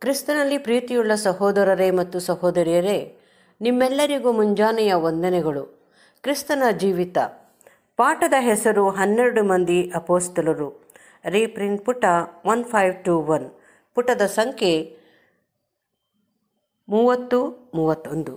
ಕ್ರಿಸ್ತನಲ್ಲಿ ಪ್ರೀತಿಯುಳ್ಳ ಸಹೋದರರೇ ಮತ್ತು ಸಹೋದರಿಯರೇ ನಿಮ್ಮೆಲ್ಲರಿಗೂ ಮುಂಜಾನೆಯ ವಂದನೆಗಳು ಕ್ರಿಸ್ತನ ಜೀವಿತ ಪಾಠದ ಹೆಸರು ಹನ್ನೆರಡು ಮಂದಿ ಅಪೋಸ್ತಲರು ರೀಪ್ರಿಂಟ್ ಪುಟ ಒನ್ ಫೈವ್ ಟು ಒನ್ ಪುಟದ ಸಂಖ್ಯೆ ಮೂವತ್ತು ಮೂವತ್ತೊಂದು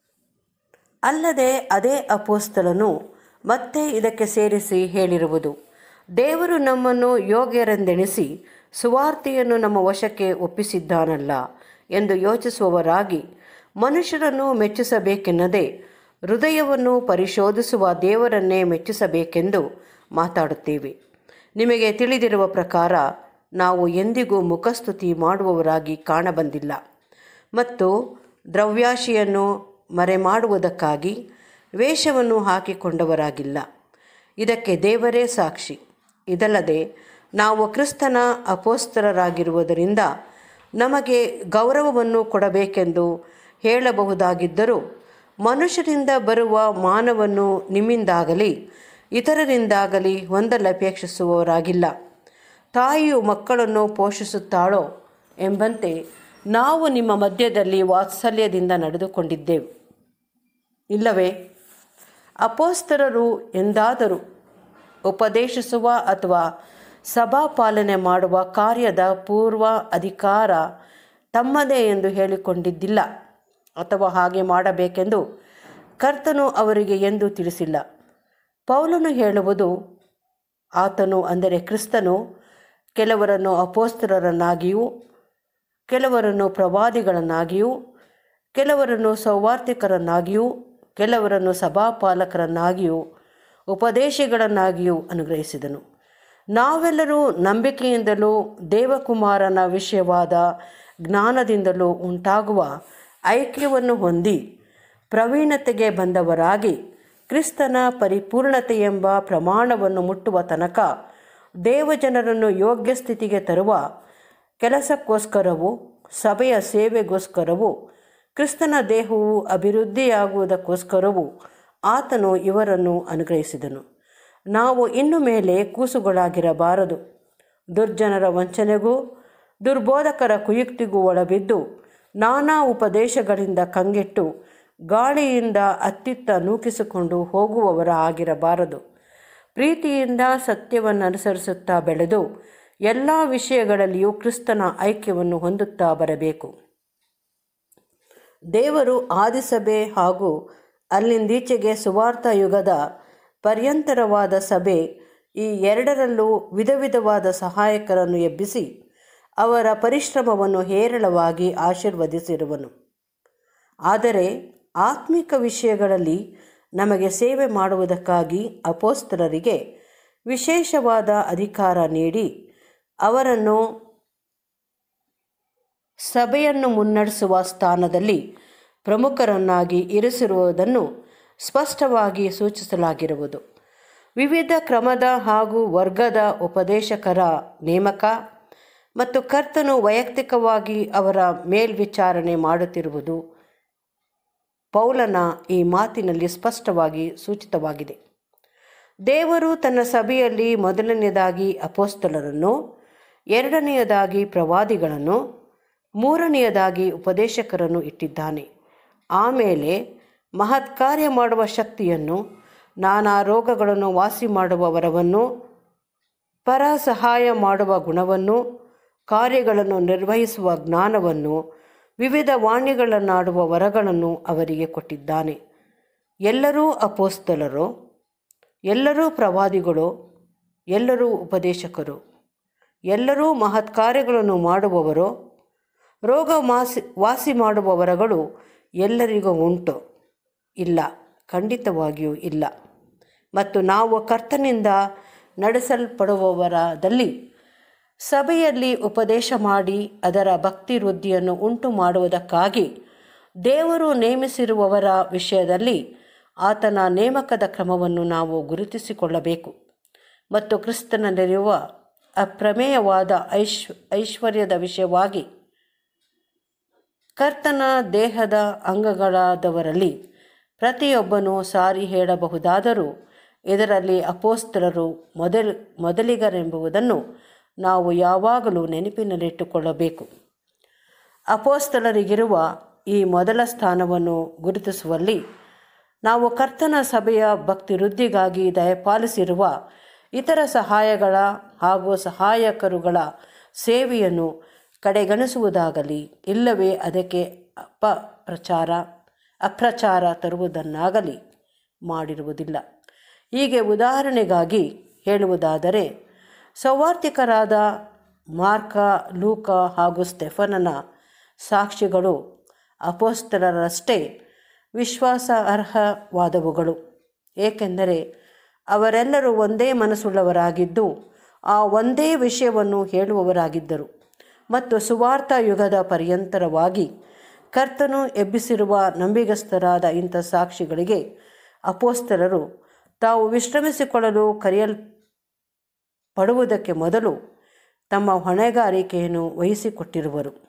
ಅಲ್ಲದೆ ಅದೇ ಅಪೋಸ್ತಲನು ಮತ್ತೆ ಇದಕ್ಕೆ ಸೇರಿಸಿ ಹೇಳಿರುವುದು ದೇವರು ನಮ್ಮನ್ನು ಯೋಗ್ಯರೆಂದೆಣಿಸಿ ಸುವಾರ್ತೆಯನ್ನು ನಮ್ಮ ವಶಕ್ಕೆ ಒಪ್ಪಿಸಿದ್ದಾನಲ್ಲ ಎಂದು ಯೋಚಿಸುವವರಾಗಿ ಮನುಷ್ಯರನ್ನು ಮೆಚ್ಚಿಸಬೇಕೆನ್ನದೆ ಹೃದಯವನ್ನು ಪರಿಶೋಧಿಸುವ ದೇವರನ್ನೇ ಮೆಚ್ಚಿಸಬೇಕೆಂದು ಮಾತಾಡುತ್ತೇವೆ ನಿಮಗೆ ತಿಳಿದಿರುವ ಪ್ರಕಾರ ನಾವು ಎಂದಿಗೂ ಮುಖಸ್ತುತಿ ಮಾಡುವವರಾಗಿ ಕಾಣಬಂದಿಲ್ಲ ಮತ್ತು ದ್ರವ್ಯಾಶಿಯನ್ನು ಮರೆಮಾಡುವುದಕ್ಕಾಗಿ ವೇಷವನ್ನು ಹಾಕಿಕೊಂಡವರಾಗಿಲ್ಲ ಇದಕ್ಕೆ ದೇವರೇ ಸಾಕ್ಷಿ ಇದಲ್ಲದೆ ನಾವು ಕ್ರಿಸ್ತನ ಅಪೋಸ್ತರರಾಗಿರುವುದರಿಂದ ನಮಗೆ ಗೌರವವನ್ನು ಕೊಡಬೇಕೆಂದು ಹೇಳಬಹುದಾಗಿದ್ದರೂ ಮನುಷ್ಯರಿಂದ ಬರುವ ಮಾನವನ್ನು ನಿಮ್ಮಿಂದಾಗಲಿ ಇತರರಿಂದಾಗಲಿ ಹೊಂದಲಪೇಕ್ಷಿಸುವವರಾಗಿಲ್ಲ ತಾಯಿಯು ಮಕ್ಕಳನ್ನು ಪೋಷಿಸುತ್ತಾಳೋ ಎಂಬಂತೆ ನಾವು ನಿಮ್ಮ ಮಧ್ಯದಲ್ಲಿ ವಾತ್ಸಲ್ಯದಿಂದ ನಡೆದುಕೊಂಡಿದ್ದೆವು ಇಲ್ಲವೇ ಅಪೋಸ್ತರರು ಎಂದಾದರೂ ಉಪದೇಶಿಸುವ ಅಥವಾ ಸಭಾಪಾಲನೆ ಮಾಡುವ ಕಾರ್ಯದ ಪೂರ್ವ ಅಧಿಕಾರ ತಮ್ಮದೇ ಎಂದು ಹೇಳಿಕೊಂಡಿದ್ದಿಲ್ಲ ಅಥವಾ ಹಾಗೆ ಮಾಡಬೇಕೆಂದು ಕರ್ತನು ಅವರಿಗೆ ಎಂದು ತಿಳಿಸಿಲ್ಲ ಪೌಲನು ಹೇಳುವುದು ಆತನು ಅಂದರೆ ಕ್ರಿಸ್ತನು ಕೆಲವರನ್ನು ಅಪೋಸ್ತರರನ್ನಾಗಿಯೂ ಕೆಲವರನ್ನು ಪ್ರವಾದಿಗಳನ್ನಾಗಿಯೂ ಕೆಲವರನ್ನು ಸೌವಾರ್ತಿಕರನ್ನಾಗಿಯೂ ಕೆಲವರನ್ನು ಸಭಾಪಾಲಕರನ್ನಾಗಿಯೂ ಉಪದೇಶಗಳನ್ನಾಗಿಯೂ ಅನುಗ್ರಹಿಸಿದನು ನಾವೆಲ್ಲರೂ ನಂಬಿಕೆಯಿಂದಲೂ ದೇವಕುಮಾರನ ವಿಷಯವಾದ ಜ್ಞಾನದಿಂದಲೂ ಉಂಟಾಗುವ ಐಕ್ಯವನ್ನು ಹೊಂದಿ ಪ್ರವೀಣತೆಗೆ ಬಂದವರಾಗಿ ಕ್ರಿಸ್ತನ ಪರಿಪೂರ್ಣತೆ ಎಂಬ ಪ್ರಮಾಣವನ್ನು ಮುಟ್ಟುವ ತನಕ ದೇವಜನರನ್ನು ಯೋಗ್ಯ ಸ್ಥಿತಿಗೆ ತರುವ ಕೆಲಸಕ್ಕೋಸ್ಕರವೂ ಸಭೆಯ ಸೇವೆಗೋಸ್ಕರವೂ ಕ್ರಿಸ್ತನ ದೇಹವು ಅಭಿವೃದ್ಧಿಯಾಗುವುದಕ್ಕೋಸ್ಕರವೂ ಆತನು ಇವರನ್ನು ಅನುಗ್ರಹಿಸಿದನು ನಾವು ಇನ್ನು ಮೇಲೆ ಕೂಸುಗಳಾಗಿರಬಾರದು ದುರ್ಜನರ ವಂಚನೆಗೂ ದುರ್ಬೋಧಕರ ಕುಯುಕ್ತಿಗೂ ಒಳಬಿದ್ದು ನಾನಾ ಉಪದೇಶಗಳಿಂದ ಕಂಗೆಟ್ಟು ಗಾಳಿಯಿಂದ ಅತ್ತಿತ್ತ ನೂಕಿಸಿಕೊಂಡು ಹೋಗುವವರ ಆಗಿರಬಾರದು ಪ್ರೀತಿಯಿಂದ ಸತ್ಯವನ್ನು ಅನುಸರಿಸುತ್ತಾ ಬೆಳೆದು ಎಲ್ಲ ವಿಷಯಗಳಲ್ಲಿಯೂ ಕ್ರಿಸ್ತನ ಐಕ್ಯವನ್ನು ಹೊಂದುತ್ತಾ ಬರಬೇಕು ದೇವರು ಆದಿಸಭೆ ಹಾಗೂ ಅಲ್ಲಿಂದೀಚೆಗೆ ಸುವಾರ್ಥ ಯುಗದ ಪರ್ಯಂತರವಾದ ಸಭೆ ಈ ಎರಡರಲ್ಲೂ ವಿಧ ವಿಧವಾದ ಸಹಾಯಕರನ್ನು ಎಬ್ಬಿಸಿ ಅವರ ಪರಿಶ್ರಮವನ್ನು ಹೇರಳವಾಗಿ ಆಶೀರ್ವದಿಸಿರುವನು ಆದರೆ ಆತ್ಮಿಕ ವಿಷಯಗಳಲ್ಲಿ ನಮಗೆ ಸೇವೆ ಮಾಡುವುದಕ್ಕಾಗಿ ಅಪೋಸ್ತರರಿಗೆ ವಿಶೇಷವಾದ ಅಧಿಕಾರ ನೀಡಿ ಅವರನ್ನು ಸಭೆಯನ್ನು ಮುನ್ನಡೆಸುವ ಸ್ಥಾನದಲ್ಲಿ ಪ್ರಮುಖರನ್ನಾಗಿ ಇರಿಸಿರುವುದನ್ನು ಸ್ಪಷ್ಟವಾಗಿ ಸೂಚಿಸಲಾಗಿರುವುದು ವಿವಿಧ ಕ್ರಮದ ಹಾಗೂ ವರ್ಗದ ಉಪದೇಶಕರ ನೇಮಕ ಮತ್ತು ಕರ್ತನು ವೈಯಕ್ತಿಕವಾಗಿ ಅವರ ಮೇಲ್ವಿಚಾರಣೆ ಮಾಡುತ್ತಿರುವುದು ಪೌಲನ ಈ ಮಾತಿನಲ್ಲಿ ಸ್ಪಷ್ಟವಾಗಿ ಸೂಚಿತವಾಗಿದೆ ದೇವರು ತನ್ನ ಸಭೆಯಲ್ಲಿ ಮೊದಲನೆಯದಾಗಿ ಅಪೋಸ್ತಲರನ್ನು ಎರಡನೆಯದಾಗಿ ಪ್ರವಾದಿಗಳನ್ನು ಮೂರನೆಯದಾಗಿ ಉಪದೇಶಕರನ್ನು ಇಟ್ಟಿದ್ದಾನೆ ಆಮೇಲೆ ಮಹತ್ಕಾರ್ಯ ಮಾಡುವ ಶಕ್ತಿಯನ್ನು ನಾನಾ ರೋಗಗಳನ್ನು ವಾಸಿ ಮಾಡುವ ವರವನ್ನು ಪರ ಸಹಾಯ ಮಾಡುವ ಗುಣವನ್ನು ಕಾರ್ಯಗಳನ್ನು ನಿರ್ವಹಿಸುವ ಜ್ಞಾನವನ್ನು ವಿವಿಧ ವಾಣಿಗಳನ್ನಾಡುವ ವರಗಳನ್ನು ಅವರಿಗೆ ಕೊಟ್ಟಿದ್ದಾನೆ ಎಲ್ಲರೂ ಅಪೋಸ್ತಲರು ಎಲ್ಲರೂ ಪ್ರವಾದಿಗಳು ಎಲ್ಲರೂ ಉಪದೇಶಕರು ಎಲ್ಲರೂ ಮಹತ್ಕಾರ್ಯಗಳನ್ನು ಮಾಡುವವರು ರೋಗ ಮಾಸಿ ವಾಸಿ ಮಾಡುವ ವರಗಳು ಎಲ್ಲರಿಗೂ ಉಂಟು ಇಲ್ಲ ಖಂಡಿತವಾಗಿಯೂ ಇಲ್ಲ ಮತ್ತು ನಾವು ಕರ್ತನಿಂದ ನಡೆಸಲ್ಪಡುವವರದಲ್ಲಿ ಸಭೆಯಲ್ಲಿ ಉಪದೇಶ ಮಾಡಿ ಅದರ ಭಕ್ತಿ ವೃದ್ಧಿಯನ್ನು ಉಂಟು ಮಾಡುವುದಕ್ಕಾಗಿ ದೇವರು ನೇಮಿಸಿರುವವರ ವಿಷಯದಲ್ಲಿ ಆತನ ನೇಮಕದ ಕ್ರಮವನ್ನು ನಾವು ಗುರುತಿಸಿಕೊಳ್ಳಬೇಕು ಮತ್ತು ಕ್ರಿಸ್ತನಲ್ಲಿರುವ ಅಪ್ರಮೇಯವಾದ ಐಶ್ ಐಶ್ವರ್ಯದ ವಿಷಯವಾಗಿ ಕರ್ತನ ದೇಹದ ಅಂಗಗಳಾದವರಲ್ಲಿ ಪ್ರತಿಯೊಬ್ಬನೂ ಸಾರಿ ಹೇಳಬಹುದಾದರೂ ಇದರಲ್ಲಿ ಅಪೋಸ್ತರರು ಮೊದಲು ಮೊದಲಿಗರೆಂಬುದನ್ನು ನಾವು ಯಾವಾಗಲೂ ನೆನಪಿನಲ್ಲಿಟ್ಟುಕೊಳ್ಳಬೇಕು ಅಪೋಸ್ತಲರಿಗಿರುವ ಈ ಮೊದಲ ಸ್ಥಾನವನ್ನು ಗುರುತಿಸುವಲ್ಲಿ ನಾವು ಕರ್ತನ ಸಭೆಯ ಭಕ್ತಿ ವೃದ್ಧಿಗಾಗಿ ದಯಪಾಲಿಸಿರುವ ಇತರ ಸಹಾಯಗಳ ಹಾಗೂ ಸಹಾಯಕರುಗಳ ಸೇವೆಯನ್ನು ಕಡೆಗಣಿಸುವುದಾಗಲಿ ಇಲ್ಲವೇ ಅದಕ್ಕೆ ಅಪಪ್ರಚಾರ ಅಪ್ರಚಾರ ತರುವುದನ್ನಾಗಲಿ ಮಾಡಿರುವುದಿಲ್ಲ ಹೀಗೆ ಉದಾಹರಣೆಗಾಗಿ ಹೇಳುವುದಾದರೆ ಸೌವಾರ್ತಿಕರಾದ ಮಾರ್ಕ ಲೂಕ ಹಾಗೂ ಸ್ಟೆಫನನ ಸಾಕ್ಷಿಗಳು ಅಪೋಸ್ತಲರಷ್ಟೇ ವಿಶ್ವಾಸಾರ್ಹವಾದವುಗಳು ಏಕೆಂದರೆ ಅವರೆಲ್ಲರೂ ಒಂದೇ ಮನಸ್ಸುಳ್ಳವರಾಗಿದ್ದು ಆ ಒಂದೇ ವಿಷಯವನ್ನು ಹೇಳುವವರಾಗಿದ್ದರು ಮತ್ತು ಸುವಾರ್ಥ ಯುಗದ ಪರ್ಯಂತರವಾಗಿ ಕರ್ತನು ಎಬ್ಬಿಸಿರುವ ನಂಬಿಗಸ್ತರಾದ ಇಂಥ ಸಾಕ್ಷಿಗಳಿಗೆ ಅಪೋಸ್ತಲರು ತಾವು ವಿಶ್ರಮಿಸಿಕೊಳ್ಳಲು ಕರೆಯಲ್ಪಡುವುದಕ್ಕೆ ಮೊದಲು ತಮ್ಮ ಹೊಣೆಗಾರಿಕೆಯನ್ನು ವಹಿಸಿಕೊಟ್ಟಿರುವರು